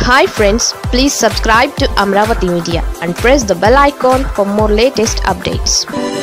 hi friends please subscribe to Amaravati media and press the bell icon for more latest updates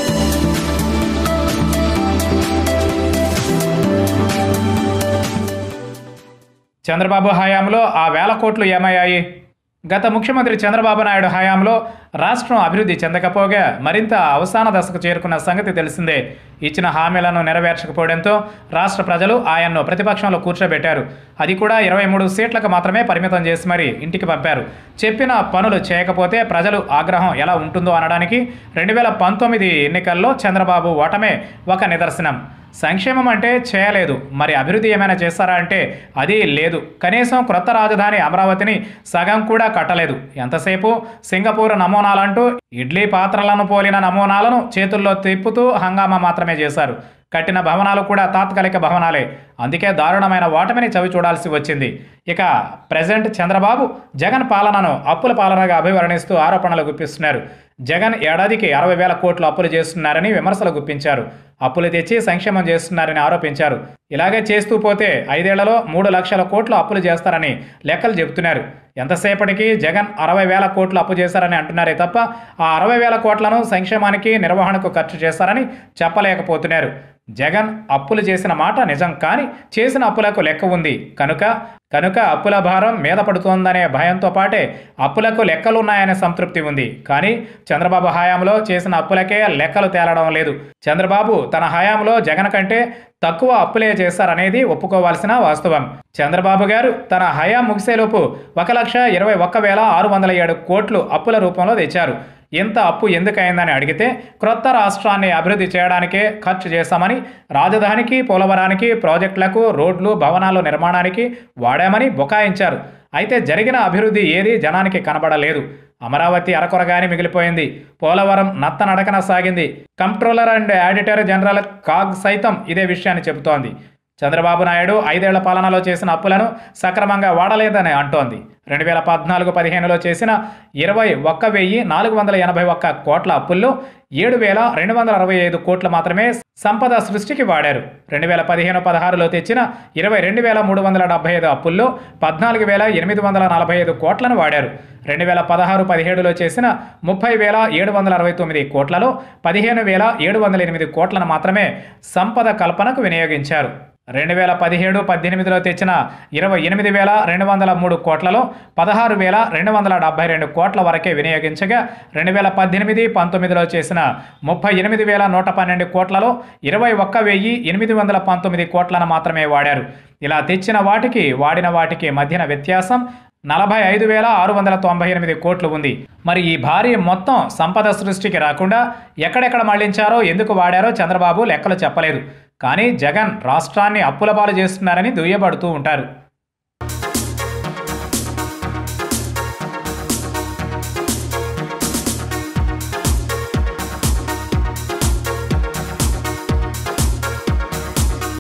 Chandrababu హయాంలో ఆ వేల కోట్లు ఏమయ్యాయి గత ముఖ్యమంత్రి చంద్రబాబు నాయుడు హయాంలో రాష్ట్రం అభివృద్ధి చెందకపోగా మరింత అవసాన దశకు చేరుకున్న సంగతి తెలిసిందే ఇచ్చిన హామీలను నెరవేర్చకపోవడంతో రాష్ట్ర ప్రజలు ఆయన్ను ప్రతిపక్షంలో కూర్చోబెట్టారు అది కూడా ఇరవై మూడు సీట్లకు మాత్రమే పరిమితం చేసి మరీ ఇంటికి పంపారు చెప్పిన పనులు చేయకపోతే ప్రజలు ఆగ్రహం ఎలా ఉంటుందో అనడానికి రెండు వేల పంతొమ్మిది ఎన్నికల్లో చంద్రబాబు ఓటమే ఒక నిదర్శనం సంక్షేమం అంటే చేయలేదు మరి అభివృద్ధి ఏమైనా చేస్తారా అంటే అది లేదు కనీసం క్రొత్త రాజధాని అమరావతిని సగం కూడా కట్టలేదు ఎంతసేపు సింగపూర్ నమూనాలంటూ ఇడ్లీ పాత్రలను పోలిన నమూనాలను చేతుల్లో తిప్పుతూ హంగామా మాత్రమే చేశారు కట్టిన భవనాలు కూడా తాత్కాలిక భవనాలే అందుకే దారుణమైన ఓటమిని చవి చూడాల్సి వచ్చింది ఇక ప్రజెంట్ చంద్రబాబు జగన్ పాలనను అప్పుల పాలనగా అభివర్ణిస్తూ ఆరోపణలు గుప్పిస్తున్నారు జగన్ ఏడాదికి అరవై వేల కోట్లు అప్పులు చేస్తున్నారని విమర్శలు గుప్పించారు అప్పులు తెచ్చి సంక్షేమం చేస్తున్నారని ఆరోపించారు ఇలాగే చేస్తూ పోతే ఐదేళ్లలో మూడు లక్షల కోట్లు అప్పులు చేస్తారని లెక్కలు చెబుతున్నారు ఎంతసేపటికి జగన్ అరవై వేల కోట్లు అప్పు చేశారని అంటున్నారే తప్ప ఆ అరవై వేల కోట్లను సంక్షేమానికి నిర్వహణకు ఖర్చు చేస్తారని చెప్పలేకపోతున్నారు జగన్ అప్పులు చేసిన మాట నిజం కానీ చేసిన అప్పులకు లెక్క ఉంది కనుక కనుక అప్పుల భారం మీద పడుతోందనే భయంతో పాటే అప్పులకు లెక్కలున్నాయనే సంతృప్తి ఉంది కానీ చంద్రబాబు హయాంలో చేసిన అప్పులకే లెక్కలు తేలడం లేదు చంద్రబాబు తన హయాంలో జగన్ కంటే తక్కువ అప్పులే చేశారనేది ఒప్పుకోవాల్సిన వాస్తవం చంద్రబాబు గారు తన హయాం ముగిసేలోపు ఒక లక్ష ఇరవై ఒక్క వేల ఆరు వందల ఏడు కోట్లు అప్పుల రూపంలో తెచ్చారు ఇంత అప్పు ఎందుకైందని అడిగితే క్రొత్త రాష్ట్రాన్ని అభివృద్ధి చేయడానికే ఖర్చు చేశామని రాజధానికి పోలవరానికి ప్రాజెక్టులకు రోడ్లు భవనాల నిర్మాణానికి వాడామని బుకాయించారు అయితే జరిగిన అభివృద్ధి ఏది జనానికి కనబడలేదు అమరావతి అరకొరగాని మిగిలిపోయింది పోలవరం నత్తనడకన సాగింది comptroller and auditor general CAG సైతం ఇదే విషయాన్ని చెబుతోంది చంద్రబాబు నాయుడు ఐదేళ్ల పాలనలో చేసిన అప్పులను సక్రమంగా వాడలేదని అంటోంది రెండు వేల పద్నాలుగు పదిహేనులో చేసిన ఇరవై ఒక్క వెయ్యి నాలుగు వందల ఎనభై ఒక్క కోట్ల అప్పుల్లో ఏడు వేల రెండు వందల అరవై ఐదు కోట్లు మాత్రమే సంపద సృష్టికి వాడారు రెండు వేల పదిహేను పదహారులో తెచ్చిన ఇరవై రెండు వేల మూడు వందల డెబ్బై ఐదు అప్పుల్లో పద్నాలుగు వేల ఎనిమిది వందల నలభై ఐదు కోట్లను వాడారు రెండు వేల పదహారు పదిహేడులో చేసిన ముప్పై వేల ఏడు వందల అరవై తొమ్మిది కోట్లలో పదిహేను వేల ఏడు వందల ఎనిమిది కోట్లను మాత్రమే సంపద కల్పనకు వినియోగించారు రెండు వేల పదిహేడు పద్దెనిమిదిలో తెచ్చిన ఇరవై ఎనిమిది వేల రెండు వందల మూడు కోట్లలో పదహారు వేల రెండు వందల డెబ్బై రెండు కోట్ల వరకే వినియోగించగా రెండు వేల పద్దెనిమిది పంతొమ్మిదిలో చేసిన ముప్పై ఎనిమిది వేల నూట పన్నెండు కోట్లలో ఇరవై ఒక్క వెయ్యి ఎనిమిది వందల పంతొమ్మిది కోట్లను మాత్రమే వాడారు ఇలా తెచ్చిన వాటికి వాడిన వాటికి మధ్యన వ్యత్యాసం నలభై ఐదు వేల ఆరు వందల తొంభై ఎనిమిది కోట్లు ఉంది మరి ఈ భారీ మొత్తం సంపద సృష్టికి రాకుండా ఎక్కడెక్కడ మళ్లించారో ఎందుకు వాడారో చంద్రబాబు లెక్కలు చెప్పలేదు కానీ జగన్ రాష్ట్రాన్ని అప్పుల పాలు చేస్తున్నారని దుయ్యబడుతూ ఉంటారు